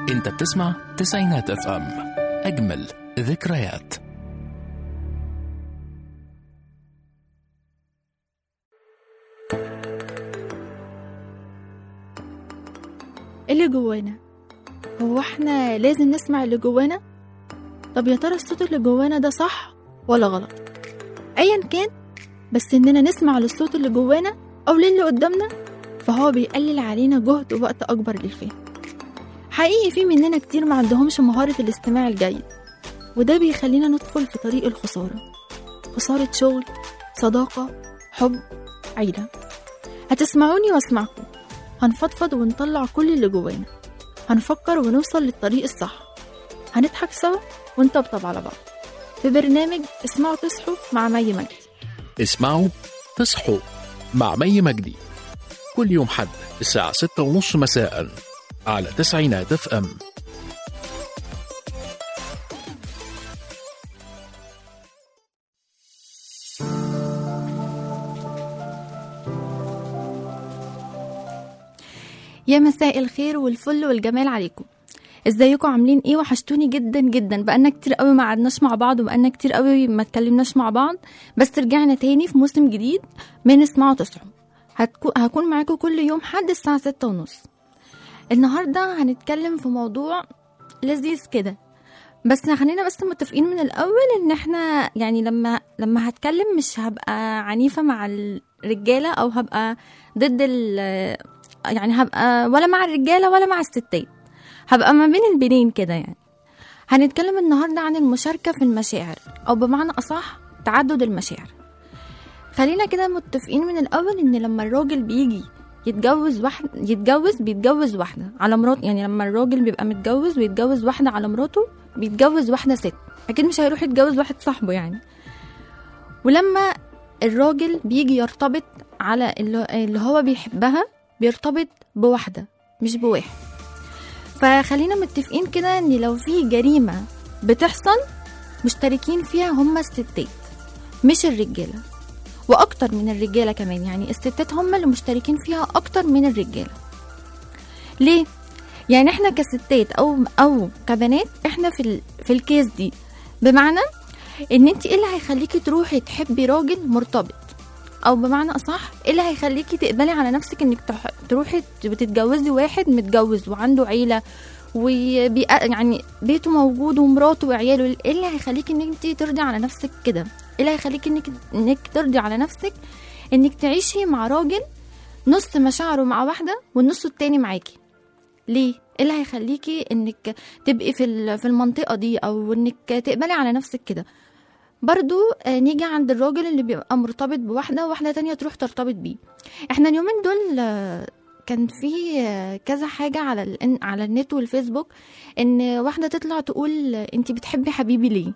انت بتسمع تسعينات اف ام اجمل ذكريات اللي جوانا هو احنا لازم نسمع اللي جوانا طب يا ترى الصوت اللي جوانا ده صح ولا غلط ايا كان بس اننا نسمع للصوت اللي جوانا او للي قدامنا فهو بيقلل علينا جهد ووقت اكبر للفهم حقيقي في مننا كتير ما عندهمش مهارة الاستماع الجيد وده بيخلينا ندخل في طريق الخسارة خسارة شغل صداقة حب عيلة هتسمعوني واسمعكم هنفضفض ونطلع كل اللي جوانا هنفكر ونوصل للطريق الصح هنضحك سوا ونطبطب على بعض في برنامج اسمعوا تصحوا مع مي مجدي اسمعوا تصحوا مع مي مجدي كل يوم حد الساعة ستة ونص مساء على تسعينات اف ام يا مساء الخير والفل والجمال عليكم ازيكم عاملين ايه وحشتوني جدا جدا بقالنا كتير قوي ما قعدناش مع بعض وبقالنا كتير قوي ما اتكلمناش مع بعض بس رجعنا تاني في موسم جديد من اسمعوا تصحوا هتكو... هكون معاكم كل يوم حد الساعة ستة ونص النهاردة هنتكلم في موضوع لذيذ كده بس خلينا بس متفقين من الأول إن احنا يعني لما لما هتكلم مش هبقى عنيفة مع الرجالة أو هبقى ضد ال يعني هبقى ولا مع الرجالة ولا مع الستات هبقى ما بين البنين كده يعني هنتكلم النهاردة عن المشاركة في المشاعر أو بمعنى أصح تعدد المشاعر خلينا كده متفقين من الأول إن لما الراجل بيجي يتجوز واحد يتجوز بيتجوز واحدة على مرات يعني لما الراجل بيبقى متجوز ويتجوز واحدة على مراته بيتجوز واحدة ست أكيد مش هيروح يتجوز واحد صاحبه يعني ولما الراجل بيجي يرتبط على اللي اللي هو بيحبها بيرتبط بواحدة مش بواحد فخلينا متفقين كده ان لو في جريمة بتحصل مشتركين فيها هما الستات مش الرجالة واكتر من الرجالة كمان يعني الستات هما اللي مشتركين فيها اكتر من الرجالة ليه يعني احنا كستات او او كبنات احنا في ال... في الكيس دي بمعنى ان انت ايه اللي هيخليكي تروحي تحبي راجل مرتبط او بمعنى اصح ايه اللي هيخليكي تقبلي على نفسك انك تح... تروحي بتتجوزي واحد متجوز وعنده عيله وبي يعني بيته موجود ومراته وعياله ايه اللي هيخليكي ان انت ترضي على نفسك كده ايه اللي هيخليكي انك انك ترضي على نفسك انك تعيشي مع راجل نص مشاعره مع واحده والنص التاني معاكي ليه ايه اللي هيخليكي انك تبقي في في المنطقه دي او انك تقبلي على نفسك كده برضو آه نيجي عند الراجل اللي بيبقى مرتبط بواحدة وواحدة تانية تروح ترتبط بيه احنا اليومين دول آه كان في آه كذا حاجة على ال على النت والفيسبوك ان واحدة تطلع تقول انت بتحبي حبيبي ليه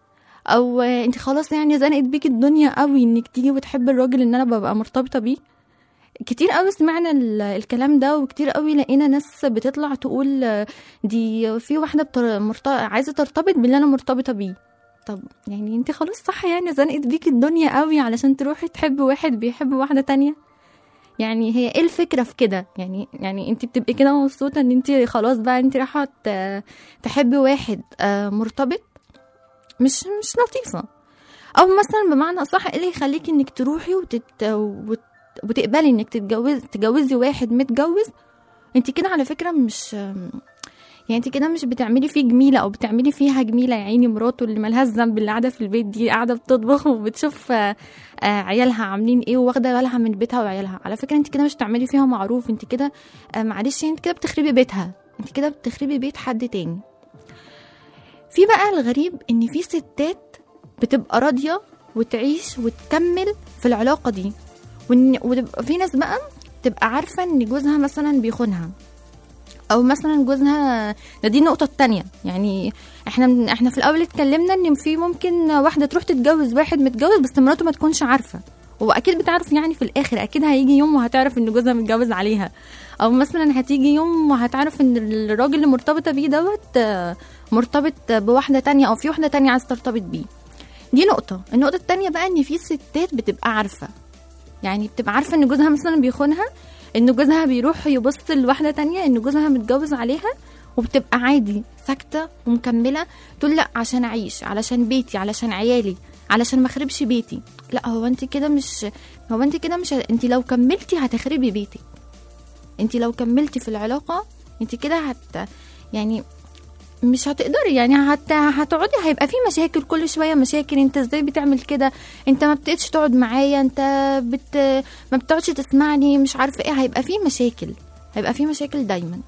او انت خلاص يعني زنقت بيك الدنيا قوي انك تيجي وتحبي الراجل ان انا ببقى مرتبطة بيه كتير قوي سمعنا الكلام ده وكتير قوي لقينا ناس بتطلع تقول دي في واحدة بتر... مرت... عايزة ترتبط باللي انا مرتبطة بيه طب يعني انت خلاص صح يعني زنقت بيك الدنيا قوي علشان تروحي تحبي واحد بيحب واحده تانية يعني هي ايه الفكره في كده يعني يعني انت بتبقي كده مبسوطه ان انت خلاص بقى انت رايحه تحبي واحد مرتبط مش مش لطيفه او مثلا بمعنى اصح ايه اللي يخليكي انك تروحي وتت وت... وتقبلي انك تتجوزي تجوزي واحد متجوز انت كده على فكره مش يعني انت كده مش بتعملي فيه جميله او بتعملي فيها جميله يا عيني مراته اللي ملهاش ذنب اللي قاعده في البيت دي قاعده بتطبخ وبتشوف عيالها عاملين ايه وواخده بالها من بيتها وعيالها على فكره انت كده مش بتعملي فيها معروف انت كده معلش انت كده بتخربي بيتها انت كده بتخربي بيت حد تاني في بقى الغريب ان في ستات بتبقى راضيه وتعيش وتكمل في العلاقه دي وتبقى في ناس بقى تبقى عارفه ان جوزها مثلا بيخونها او مثلا جوزها ده دي النقطه التانية يعني احنا احنا في الاول اتكلمنا ان في ممكن واحده تروح تتجوز واحد متجوز بس مراته ما تكونش عارفه هو اكيد بتعرف يعني في الاخر اكيد هيجي يوم وهتعرف ان جوزها متجوز عليها او مثلا هتيجي يوم وهتعرف ان الراجل اللي مرتبطه بيه دوت مرتبط بواحده تانية او في واحده تانية عايز ترتبط بيه دي نقطه النقطه التانية بقى ان في ستات بتبقى عارفه يعني بتبقى عارفه ان جوزها مثلا بيخونها ان جوزها بيروح يبص لواحده تانية ان جوزها متجوز عليها وبتبقى عادي ساكته ومكمله تقول لا عشان اعيش علشان بيتي علشان عيالي علشان ما اخربش بيتي لا هو انت كده مش هو انت كده مش انت لو كملتي هتخربي بيتك انت لو كملتي في العلاقه انت كده هت يعني مش هتقدري يعني هت... هتقعدي هيبقى في مشاكل كل شويه مشاكل انت ازاي بتعمل كده انت ما بتقتش تقعد معايا انت بت... ما بتقعدش تسمعني مش عارفه ايه هيبقى في مشاكل هيبقى في مشاكل دايما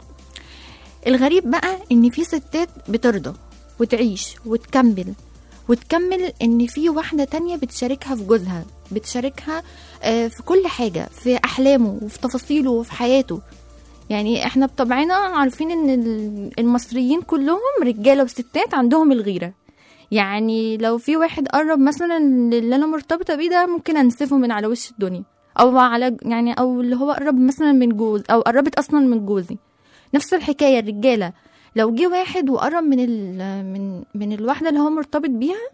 الغريب بقى ان في ستات بترضى وتعيش وتكمل وتكمل ان في واحده تانية بتشاركها في جوزها بتشاركها آه، في كل حاجه في احلامه وفي تفاصيله وفي حياته يعني احنا بطبعنا عارفين ان ال- المصريين كلهم رجاله وستات عندهم الغيره يعني لو في واحد قرب مثلا اللي انا مرتبطه بيه ده ممكن انسفه من على وش الدنيا او على يعني او اللي هو قرب مثلا من جوز او قربت اصلا من جوزي نفس الحكايه الرجاله لو جه واحد وقرب من ال من من الواحده اللي هو مرتبط بيها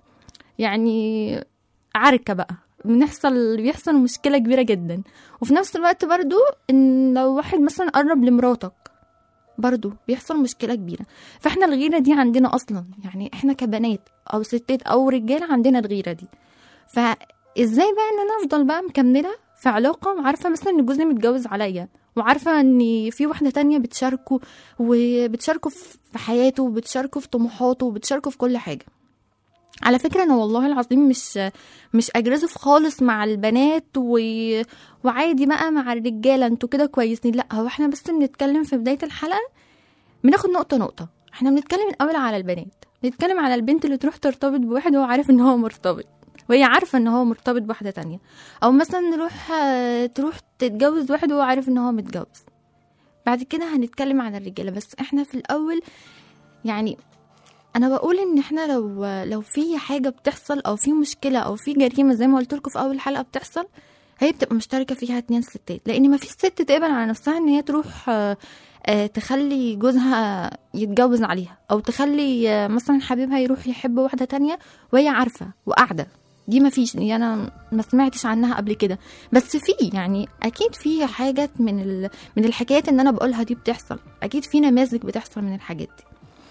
يعني عركه بقى بنحصل بيحصل مشكله كبيره جدا وفي نفس الوقت برضو ان لو واحد مثلا قرب لمراتك برضو بيحصل مشكله كبيره فاحنا الغيره دي عندنا اصلا يعني احنا كبنات او ستات او رجاله عندنا الغيره دي فازاي بقى ان انا افضل بقى مكمله في علاقه وعارفه مثلا ان جوزي متجوز عليا وعارفه ان في واحده تانية بتشاركه وبتشاركه في حياته وبتشاركه في طموحاته وبتشاركه في كل حاجه على فكرة أنا والله العظيم مش مش أجرزف خالص مع البنات و... وعادي بقى مع الرجالة انتوا كده كويسين لا هو احنا بس بنتكلم في بداية الحلقة بناخد نقطة نقطة احنا بنتكلم الأول على البنات بنتكلم على البنت اللي تروح ترتبط بواحد وهو عارف ان هو مرتبط وهي عارفة ان هو مرتبط بواحدة تانية او مثلا نروح آه، تروح تتجوز واحد وهو عارف ان هو متجوز بعد كده هنتكلم عن الرجالة بس احنا في الأول يعني انا بقول ان احنا لو لو في حاجه بتحصل او في مشكله او في جريمه زي ما قلت لكم في اول حلقه بتحصل هي بتبقى مشتركه فيها اتنين ستات لان ما فيش ست تقبل على نفسها ان هي تروح آه، آه، تخلي جوزها يتجوز عليها او تخلي آه، مثلا حبيبها يروح يحب واحده تانية وهي عارفه وقاعده دي ما فيش دي انا ما سمعتش عنها قبل كده بس في يعني اكيد في حاجات من ال... من الحكايات ان انا بقولها دي بتحصل اكيد في نماذج بتحصل من الحاجات دي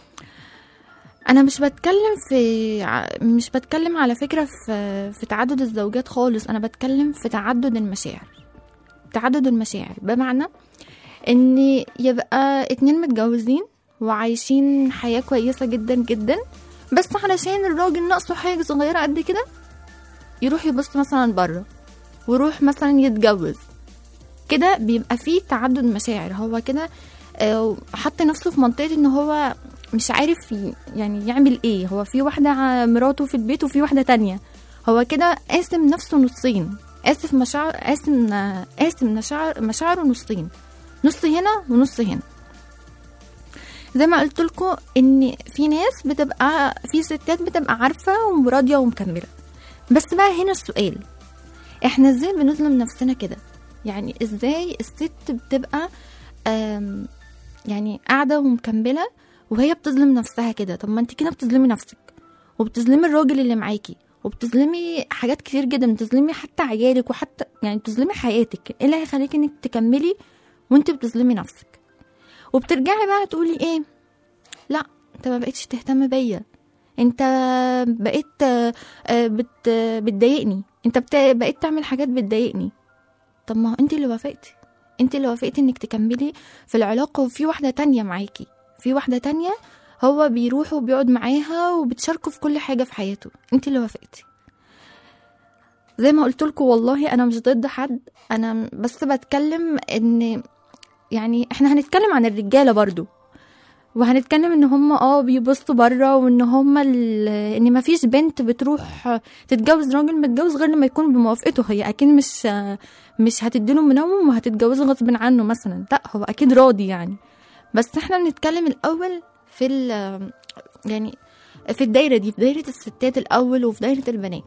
انا مش بتكلم في ع- مش بتكلم على فكره في في تعدد الزوجات خالص انا بتكلم في تعدد المشاعر تعدد المشاعر بمعنى ان يبقى اتنين متجوزين وعايشين حياه كويسه جدا جدا بس علشان الراجل ناقصه حاجه صغيره قد كده يروح يبص مثلا بره ويروح مثلا يتجوز كده بيبقى فيه تعدد مشاعر هو كده آه، حط نفسه في منطقه ان هو مش عارف ي- يعني يعمل ايه هو في واحدة ع- مراته في البيت وفي واحدة تانية هو كده قاسم نفسه نصين قاسم مشاعر قاسم قاسم مشاعر مشاعره نصين نص هنا ونص هنا زي ما قلت لكم ان في ناس بتبقى في ستات بتبقى عارفه وراضيه ومكمله بس بقى هنا السؤال احنا ازاي بنظلم نفسنا كده يعني ازاي الست بتبقى آم، يعني قاعده ومكمله وهي بتظلم نفسها كده طب ما انت كده بتظلمي نفسك وبتظلمي الراجل اللي معاكي وبتظلمي حاجات كتير جدا بتظلمي حتى عيالك وحتى يعني بتظلمي حياتك ايه اللي هيخليكي انك تكملي وانت بتظلمي نفسك وبترجعي بقى تقولي ايه لا انت ما بقتش تهتم بيا انت بقيت آه، آه، بت بتضايقني انت بت... بقيت تعمل حاجات بتضايقني طب ما هو انت اللي وافقتي انت اللي وافقتي انك تكملي في العلاقه وفي واحده تانية معاكي في واحده تانية هو بيروح وبيقعد معاها وبتشاركه في كل حاجه في حياته انت اللي وافقتي زي ما قلت لكم والله انا مش ضد حد انا بس بتكلم ان يعني احنا هنتكلم عن الرجاله برضو وهنتكلم ان هم اه بيبصوا بره وان هم ال- ان مفيش بنت بتروح تتجوز راجل متجوز غير لما يكون بموافقته هي اكيد مش مش هتديله منوم وهتتجوزه غصب عنه مثلا لا هو اكيد راضي يعني بس احنا بنتكلم الاول في ال- يعني في الدايره دي في دايره الستات الاول وفي دايره البنات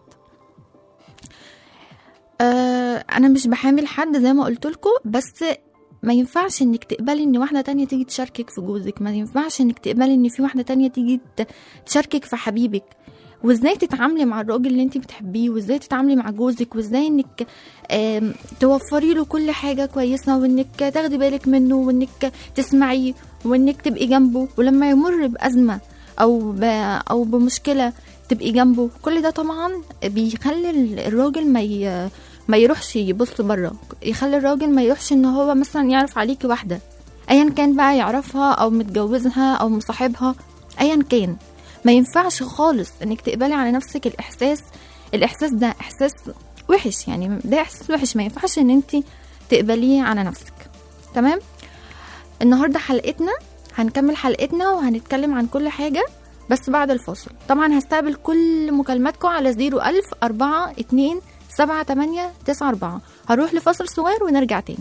آه انا مش بحامل حد زي ما قلت لكم بس ما ينفعش انك تقبلي ان واحده تانية تيجي تشاركك في جوزك ما ينفعش انك تقبلي ان في واحده تانية تيجي ت- تشاركك في حبيبك وازاي تتعاملي مع الراجل اللي انت بتحبيه وازاي تتعاملي مع جوزك وازاي انك آم، توفري له كل حاجه كويسه وانك تاخدي بالك منه وانك تسمعيه وانك تبقي جنبه ولما يمر بازمه او ب... او بمشكله تبقي جنبه كل ده طبعا بيخلي ال- الراجل ما ي... ما يروحش يبص بره يخلي الراجل ما يروحش ان هو مثلا يعرف عليكي واحده ايا كان بقى يعرفها او متجوزها او مصاحبها ايا كان ما ينفعش خالص انك تقبلي على نفسك الاحساس الاحساس ده احساس وحش يعني ده احساس وحش ما ينفعش ان انت تقبليه على نفسك تمام النهارده حلقتنا هنكمل حلقتنا وهنتكلم عن كل حاجه بس بعد الفاصل طبعا هستقبل كل مكالماتكم على 01000 4 2 7 8 9 4 هروح لفاصل صغير ونرجع تاني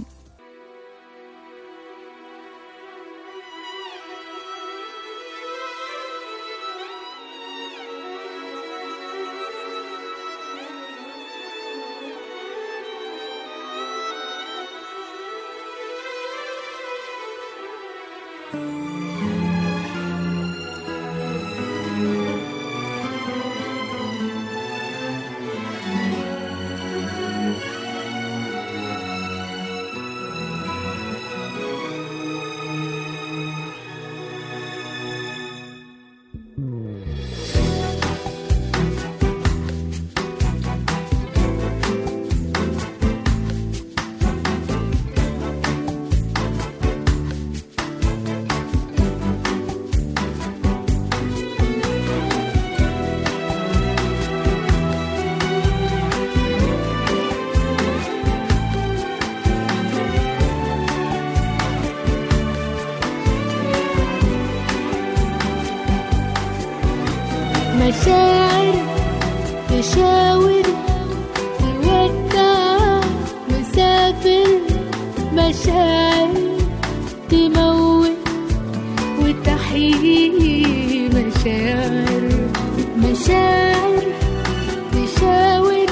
مشاعر تشاور تودع مسافر مشاعر تموت وتحيي مشاعر مشاعر تشاور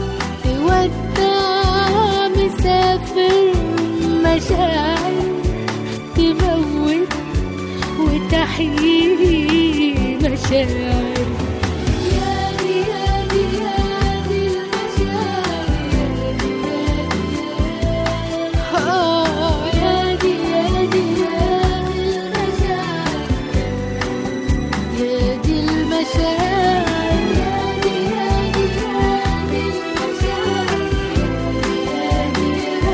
تودع مسافر مشاعر تموت وتحيي مشاعر يا دي يا دي يا دي المشاعر آه، يا دي يا دي يا دي المشاعر يا دي المشاعر يا دي يا دي يا دي المشاعر يا دي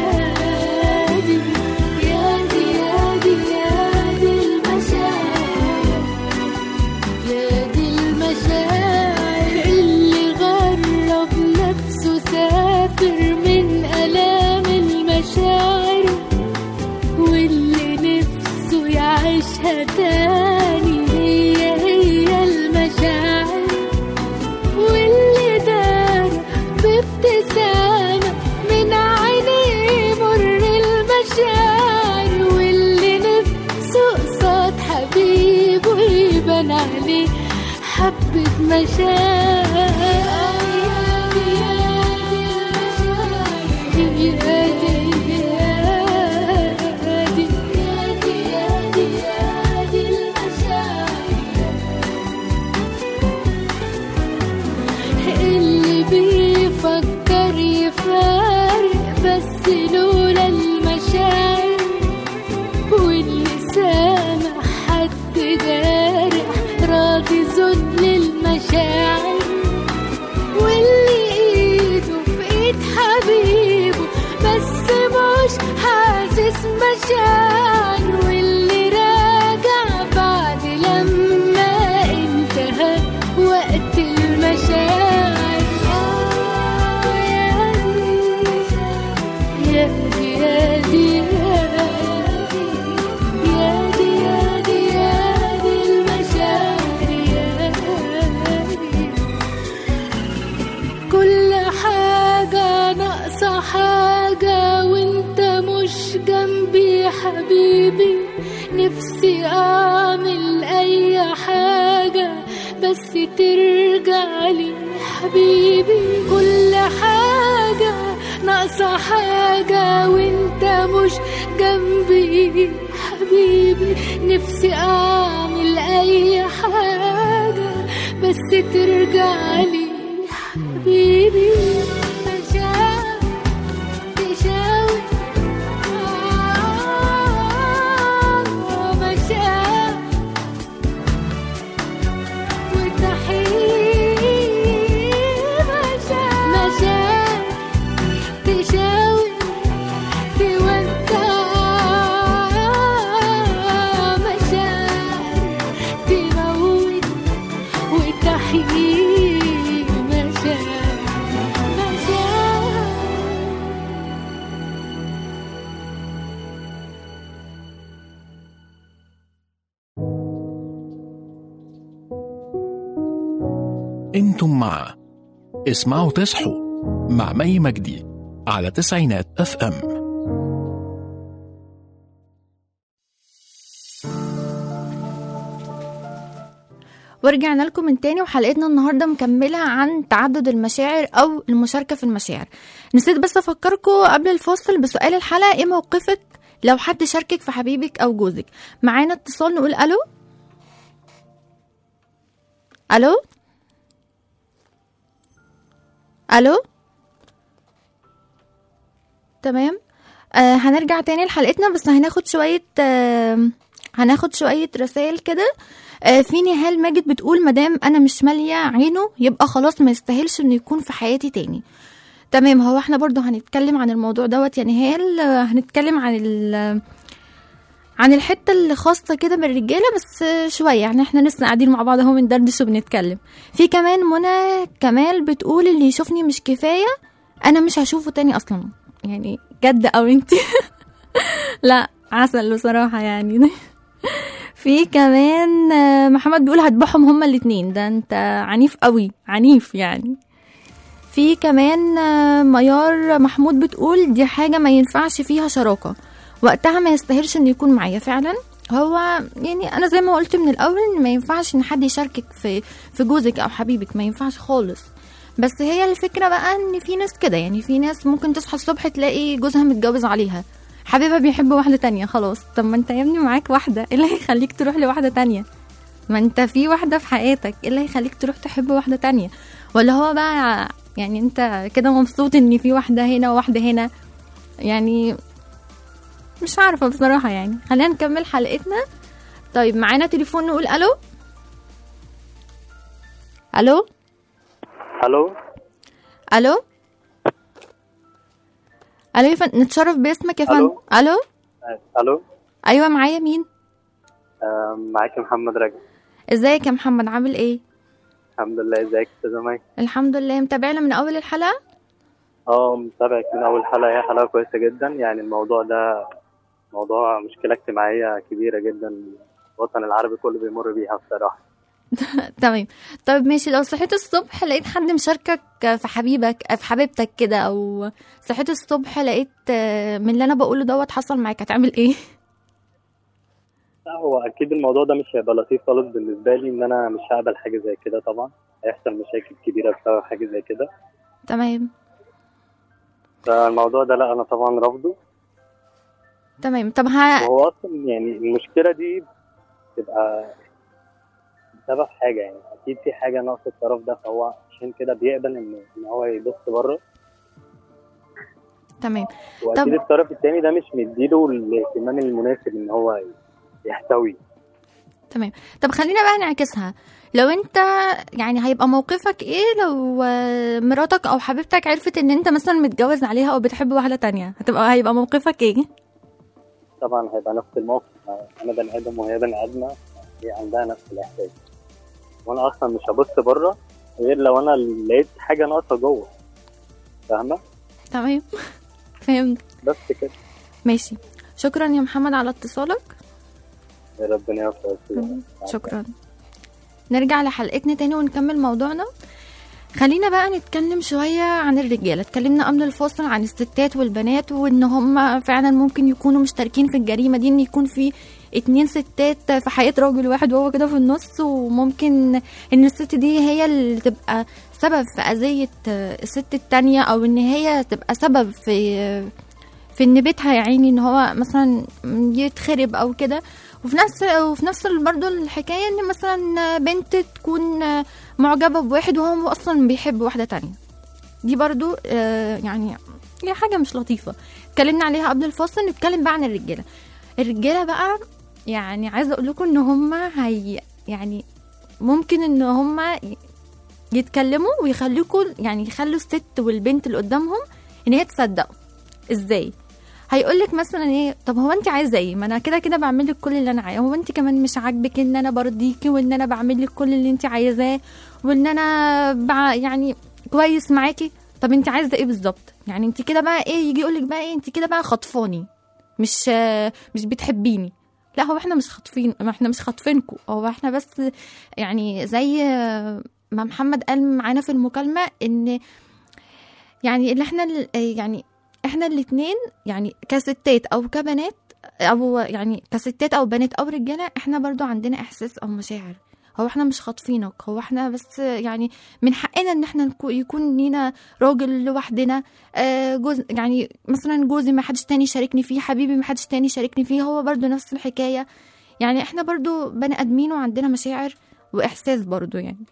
يا دي يا دي يا دي المشاعر يا دي المشاعر اللي غرب نفسه سافر من آلام المشاعر واللي نفسه يعيشها تاني هي هي المشاعر واللي دار بابتسامة من عينيه مر المشاعر واللي نفسه قصاد حبيبه يبان عليه حبة مشاعر اللي بيفكر يفارق بس لولا المشاعر واللي سامع حد جارح راضي ذل المشاعر واللي ايده في ايد حبيبه بس مش حاسس مشاعر واللي راجع بعد لما انتهى وقت المشاعر آه يا دي يا دي يا دي يا دي يا دي يا دي المشاعر يا دي كل حاجة ناقصة حاجة وانت مش جنبي حبيبي نفسي اعمل اي حاجة بس ترجع لي حبيبي كل حاجة ناقصة حاجة وانت مش جنبي حبيبي نفسي اعمل اي حاجة بس بس ترجع لي حبيبي مشاعر تشاور آه، مشاعر وتحيي مشاعر مشاعر تشاور تودع مشاعر تموت وتحيي مشاعر مشاعر انتم مع اسمعوا تصحوا مع مي مجدي على تسعينات اف ام ورجعنا لكم من تاني وحلقتنا النهارده مكمله عن تعدد المشاعر او المشاركه في المشاعر نسيت بس افكركم قبل الفاصل بسؤال الحلقه ايه موقفك لو حد شاركك في حبيبك او جوزك معانا اتصال نقول الو الو الو تمام آه هنرجع تاني لحلقتنا بس هناخد شوية آه هناخد شوية رسائل كده آه في نهال ماجد بتقول مدام أنا مش مالية عينه يبقى خلاص ما يستاهلش إنه يكون في حياتي تاني تمام هو احنا برضو هنتكلم عن الموضوع دوت يا نهال آه هنتكلم عن ال عن الحتة اللي خاصة كده بالرجالة بس آه، شوية يعني احنا لسه قاعدين مع بعض اهو بندردش وبنتكلم في كمان منى كمال بتقول اللي يشوفني مش كفاية انا مش هشوفه تاني اصلا يعني جد او انت لا عسل بصراحة يعني في كمان آه، محمد بيقول هذبحهم هما الاتنين ده انت عنيف قوي عنيف يعني في كمان آه، ميار محمود بتقول دي حاجة ما ينفعش فيها شراكة وقتها ما يستاهلش انه يكون معايا فعلا هو يعني انا زي ما قلت من الاول ان ما ينفعش ان حد يشاركك في في جوزك او حبيبك ما ينفعش خالص بس هي الفكره بقى ان في ناس كده يعني في ناس ممكن تصحى الصبح تلاقي جوزها متجوز عليها حبيبها بيحب واحده تانية خلاص طب ما انت يا ابني معاك واحده ايه اللي هيخليك تروح لواحده تانية ما انت في واحده في حياتك ايه اللي هيخليك تروح تحب واحده تانية ولا هو بقى يعني انت كده مبسوط ان في واحده هنا وواحده هنا يعني مش عارفه بصراحه يعني خلينا نكمل حلقتنا طيب معانا تليفون نقول الو الو الو الو الو يا فندم نتشرف باسمك يا فندم ألو. الو الو ايوه معايا مين آه، معاك محمد رجب ازيك يا محمد عامل ايه الحمد لله ازيك يا استاذه مي الحمد لله متابعنا من اول الحلقه اه متابعك من اول حلقه هي حلقه كويسه جدا يعني الموضوع ده موضوع مشكله اجتماعيه كبيره جدا الوطن العربي كله بيمر بيها بصراحه تمام طيب ماشي لو صحيت الصبح لقيت حد مشاركك في حبيبك في حبيبتك كده او صحيت الصبح لقيت آه، من اللي انا بقوله دوت حصل معاك هتعمل ايه لا هو اكيد الموضوع ده مش هيبقى لطيف خالص بالنسبه لي ان انا مش هقبل حاجه زي كده طبعا هيحصل مشاكل كبيره بسبب حاجه زي كده تمام فالموضوع ده لا انا طبعا رافضه تمام طب ها وهو اصلا يعني المشكله دي بتبقى بسبب حاجه يعني اكيد في حاجه ناقصه الطرف ده فهو عشان كده بيقبل ان ان هو يبص بره تمام واكيد طب- الطرف التاني ده مش مديله الاهتمام المناسب ان هو يحتوي تمام طب خلينا بقى نعكسها لو انت يعني هيبقى موقفك ايه لو آه، مراتك او حبيبتك عرفت ان انت مثلا متجوز عليها او بتحب واحده تانية هتبقى هيبقى موقفك ايه طبعا هيبقى نفس الموقف انا بني ادم وهي بني ادمه هي عندها نفس الاحساس وانا اصلا مش هبص بره غير لو انا لقيت حاجه ناقصه جوه فاهمه تمام فهمت بس كده ماشي شكرا يا محمد على اتصالك يا ربنا يوفقك شكرا نرجع لحلقتنا تاني ونكمل موضوعنا خلينا بقى نتكلم شوية عن الرجالة اتكلمنا قبل الفاصل عن الستات والبنات وان هم فعلا ممكن يكونوا مشتركين في الجريمة دي ان يكون في اتنين ستات في حياة راجل واحد وهو كده في النص وممكن ان الست دي هي اللي تبقى سبب في أذية الست التانية او ان هي تبقى سبب في في ان بيتها يا عيني ان هو مثلا يتخرب او كده وفي نفس وفي نفس برضه الحكايه ان مثلا بنت تكون معجبه بواحد وهو اصلا بيحب واحده تانية دي برضو آه، يعني هي حاجه مش لطيفه اتكلمنا عليها قبل الفاصل نتكلم بقى عن الرجاله الرجاله بقى يعني عايزه اقول لكم ان هم هي يعني ممكن ان هم يتكلموا ويخليكوا يعني يخلوا الست والبنت اللي قدامهم ان هي تصدقوا ازاي هيقول لك مثلا ايه طب هو انت عايزه ايه ما انا كده كده بعمل لك كل اللي انا عايزاه هو انت كمان مش عاجبك ان انا برضيكي وان انا بعمل لك كل اللي انت عايزاه وان انا بع يعني كويس معاكي طب انت عايزه ايه بالظبط يعني انت كده بقى ايه يجي يقول لك بقى ايه انت كده بقى خطفاني مش مش بتحبيني لا هو احنا مش خاطفين ما احنا مش خاطفينكم هو احنا بس يعني زي ما محمد قال معانا في المكالمه ان يعني اللي احنا ال- يعني احنا الاتنين يعني كستات او كبنات او يعني كستات او بنات او رجاله احنا برضو عندنا احساس او مشاعر هو احنا مش خاطفينك هو احنا بس يعني من حقنا ان احنا نكو- يكون لينا راجل لوحدنا آه، جوز يعني مثلا جوزي ما حدش تاني يشاركني فيه حبيبي ما حدش تاني يشاركني فيه هو برضو نفس الحكايه يعني احنا برضو بني ادمين وعندنا مشاعر واحساس برضو يعني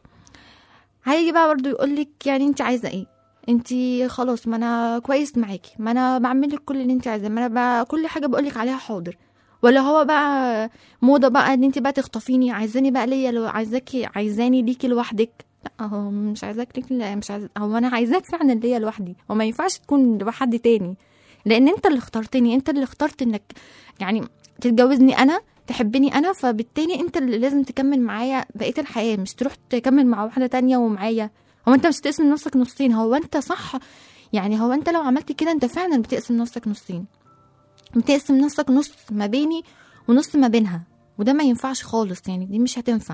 هيجي بقى برضو يقولك يعني انت عايزه ايه انت خلاص ما انا كويس معاكي ما انا بعمل لك كل اللي انت عايزاه ما انا بقى كل حاجه بقولك عليها حاضر ولا هو بقى موضه بقى ان انت بقى تخطفيني عايزاني بقى ليا لو عايزاكي عايزاني ليكي لوحدك لا هو مش عايزاك ليك لا، مش عايز هو انا عايزاك فعلا ليا لوحدي وما ينفعش تكون لحد تاني لان انت اللي اخترتني انت اللي اخترت انك يعني تتجوزني انا تحبني انا فبالتالي انت اللي لازم تكمل معايا بقيه الحياه مش تروح تكمل مع واحده تانية ومعايا هو انت مش تقسم نفسك نصين هو انت صح يعني هو انت لو عملت كده انت فعلا بتقسم نفسك نصين بتقسم نفسك نص ما بيني ونص ما بينها وده ما ينفعش خالص يعني دي مش هتنفع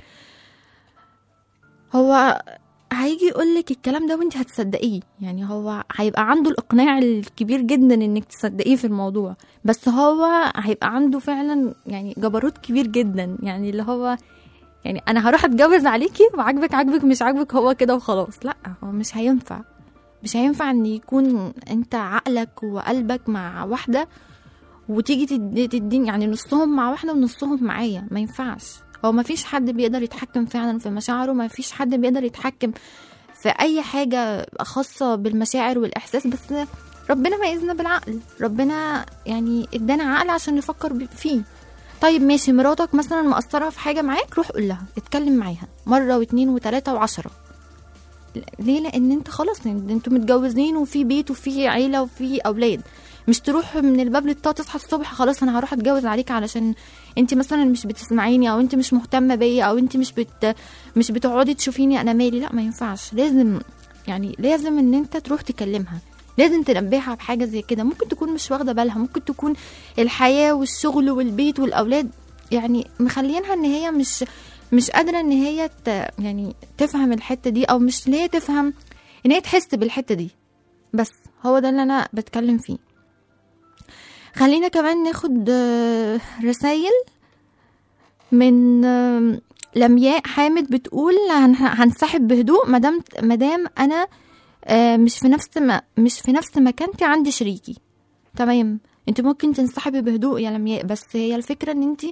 هو هيجي يقول لك الكلام ده وانت هتصدقيه يعني هو هيبقى عنده الاقناع الكبير جدا انك تصدقيه في الموضوع بس هو هيبقى عنده فعلا يعني جبروت كبير جدا يعني اللي هو يعني انا هروح اتجوز عليكي وعاجبك عاجبك مش عاجبك هو كده وخلاص لا هو مش هينفع مش هينفع ان يكون انت عقلك وقلبك مع واحده وتيجي تدي تديني يعني نصهم مع واحده ونصهم معايا ما ينفعش هو ما فيش حد بيقدر يتحكم فعلا في مشاعره ما فيش حد بيقدر يتحكم في اي حاجه خاصه بالمشاعر والاحساس بس ربنا ميزنا بالعقل ربنا يعني ادانا عقل عشان نفكر ب- فيه طيب ماشي مراتك مثلا مقصره في حاجه معاك روح قول لها اتكلم معاها مره واتنين وتلاته وعشرة ليه لان انت خلاص يعني انتوا متجوزين وفي بيت وفي عيله وفي اولاد مش تروح من الباب للطاقه تصحى الصبح خلاص انا هروح اتجوز عليك علشان انت مثلا مش بتسمعيني او انت مش مهتمه بيا او انت مش بت مش بتقعدي تشوفيني انا مالي لا ما ينفعش لازم يعني لازم ان انت تروح تكلمها لازم تنبهها بحاجه زي كده ممكن تكون مش واخده بالها ممكن تكون الحياه والشغل والبيت والاولاد يعني مخلينها ان هي مش مش قادره ان هي ت يعني تفهم الحته دي او مش ان هي تفهم ان هي تحس بالحته دي بس هو ده اللي انا بتكلم فيه خلينا كمان ناخد رسائل من آه، لمياء حامد بتقول هن- هنسحب بهدوء مدام مدام انا آه، مش في نفس ما مش في نفس مكانتي عندي شريكي تمام انت ممكن تنسحبي بهدوء يا لمياء بس هي الفكره ان انت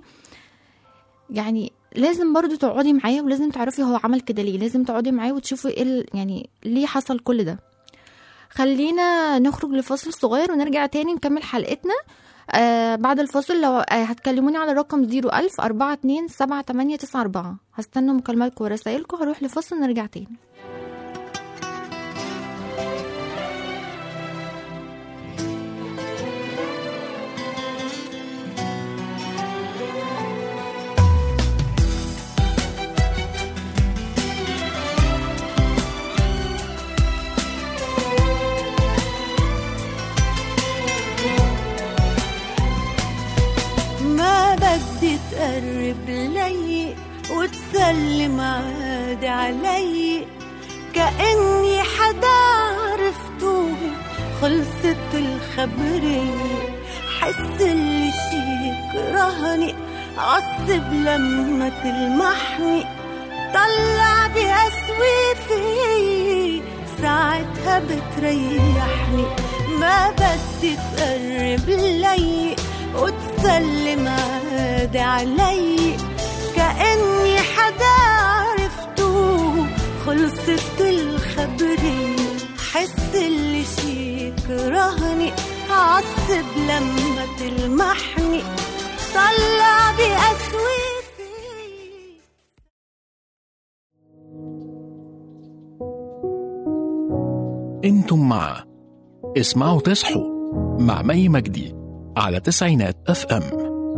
يعني لازم برضو تقعدي معاه ولازم تعرفي هو عمل كده ليه لازم تقعدي معاه وتشوفي ايه ال- يعني ليه حصل كل ده خلينا نخرج لفاصل صغير ونرجع تاني نكمل حلقتنا آه بعد الفاصل لو آه هتكلموني على رقم 01000 42 7894 هستنى مكالماتكم ورسائلكم هروح لفاصل نرجع تاني ما بدي تقرب لي وتسلم عادي علي كأني حدا عرفته خلصت الخبرية حس اللي شي كرهني عصب لما تلمحني طلع بأسوي في ساعتها بتريحني ما بدي تقرب لي وتسلم عاد عدى علي كأني حدا عرفته خلصت الخبرية حس اللي شي كرهني عصب لما تلمحني طلع بأسويفي انتم مع اسمعوا تصحوا مع مي مجدي على تسعينات اف ام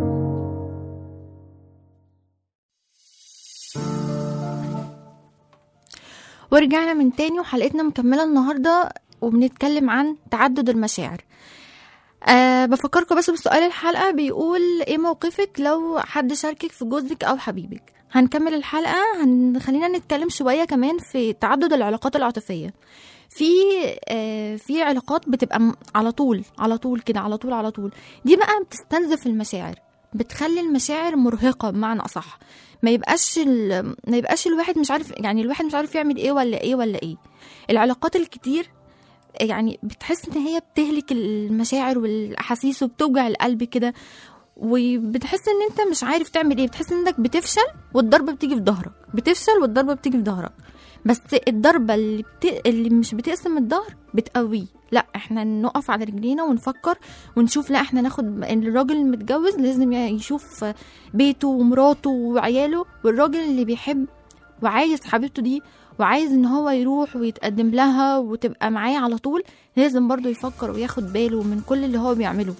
ورجعنا من تاني وحلقتنا مكملة النهاردة وبنتكلم عن تعدد المشاعر أه بفكركم بس بسؤال الحلقة بيقول ايه موقفك لو حد شاركك في جوزك او حبيبك هنكمل الحلقة هن... خلينا نتكلم شوية كمان في تعدد العلاقات العاطفية في آه في علاقات بتبقى م- على طول على طول كده على طول على طول دي بقى بتستنزف المشاعر بتخلي المشاعر مرهقة بمعنى أصح ما يبقاش ال... ما يبقاش الواحد مش عارف يعني الواحد مش عارف يعمل ايه ولا ايه ولا ايه العلاقات الكتير يعني بتحس ان هي بتهلك المشاعر والاحاسيس وبتوجع القلب كده وبتحس ان انت مش عارف تعمل ايه بتحس انك بتفشل والضربه بتيجي في ظهرك بتفشل والضربه بتيجي في ظهرك بس الضربه اللي بت... اللي مش بتقسم الظهر بتقويه لا احنا نقف على رجلينا ونفكر ونشوف لا احنا ناخد ان الراجل المتجوز لازم يشوف بيته ومراته وعياله والراجل اللي بيحب وعايز حبيبته دي وعايز ان هو يروح ويتقدم لها وتبقى معاه على طول لازم برضو يفكر وياخد باله من كل اللي هو بيعمله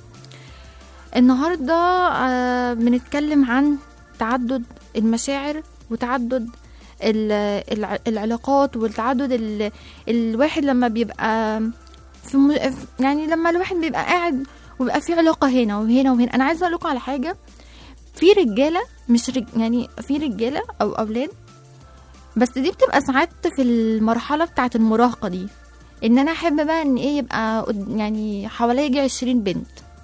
النهاردة آه، بنتكلم عن تعدد المشاعر وتعدد ال- الع- العلاقات والتعدد ال- الواحد لما بيبقى في م- في- يعني لما الواحد بيبقى قاعد وبيبقى في علاقة هنا وهنا وهنا أنا عايزة أقول لكم على حاجة في رجالة مش رج... يعني في رجالة أو أولاد بس دي بتبقى ساعات في المرحلة بتاعة المراهقة دي ان انا احب بقى ان ايه يبقى قد- يعني حواليا يجي 20 بنت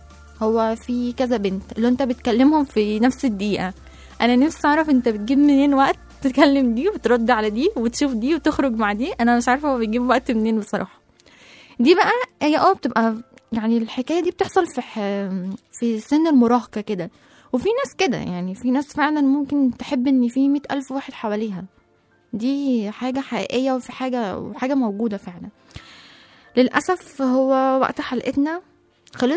هو في كذا بنت اللي انت بتكلمهم في نفس الدقيقة انا نفسي اعرف انت بتجيب منين وقت تكلم دي وترد على دي وتشوف دي وتخرج مع دي انا مش عارفة هو بيجيب وقت منين بصراحة دي بقى هي اه بتبقى يعني الحكاية دي بتحصل في ح... في سن المراهقة كده وفي ناس كده يعني في ناس فعلا ممكن تحب ان في مئة ألف واحد حواليها دي حاجة حقيقية وفي حاجة وحاجة موجودة فعلا للأسف هو وقت حلقتنا خلص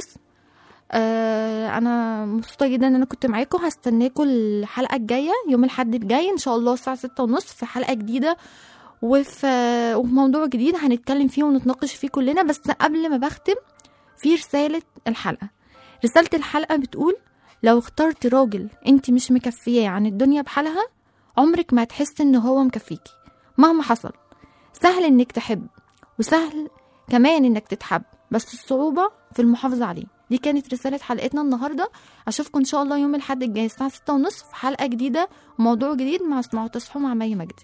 آه انا مبسوطه جدا ان انا كنت معاكم هستناكم الحلقه الجايه يوم الاحد الجاي ان شاء الله الساعه ستة ونص في حلقه جديده وفي وفي موضوع جديد هنتكلم فيه ونتناقش فيه كلنا بس قبل ما بختم في رساله الحلقه رساله الحلقه بتقول لو اخترت راجل انت مش مكفياه عن الدنيا بحالها عمرك ما هتحس ان هو مكفيكي مهما حصل سهل انك تحب وسهل كمان انك تتحب بس الصعوبة في المحافظة عليه دي كانت رسالة حلقتنا النهاردة أشوفكم إن شاء الله يوم الأحد الجاي الساعة ستة ونص في حلقة جديدة وموضوع جديد مع اسمعوا تصحوا مع مي مجدي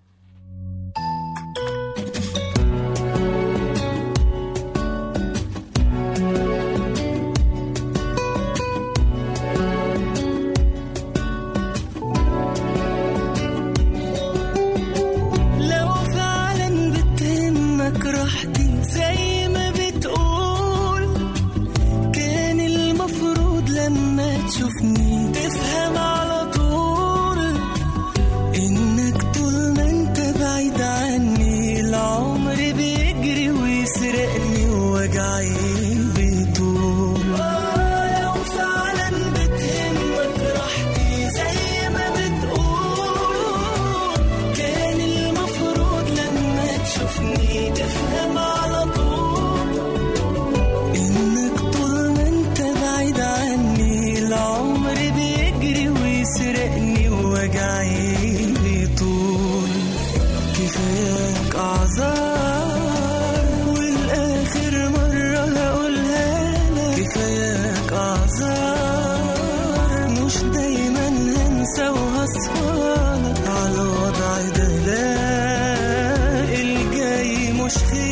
لو فعلا بتهمك راحتي زي ما بتقول كان المفروض لما تشوفني تفهم على طول انك طول ما انت بعيد عني العمر بيجري ويسرقني ووجعي بيطول آه، لو فعلا بتهمك راحتي زي ما بتقول كان المفروض لما تشوفني تفهم على طول انك طول ما انت بعيد عني العمر بيجري ويسرقني ووجعي بيطول كفاياك اعذار والاخر مرة هقولها لك كفاياك اعذار مش دايما هنسى وهصفالك على الوضع ده لا الجاي مش خير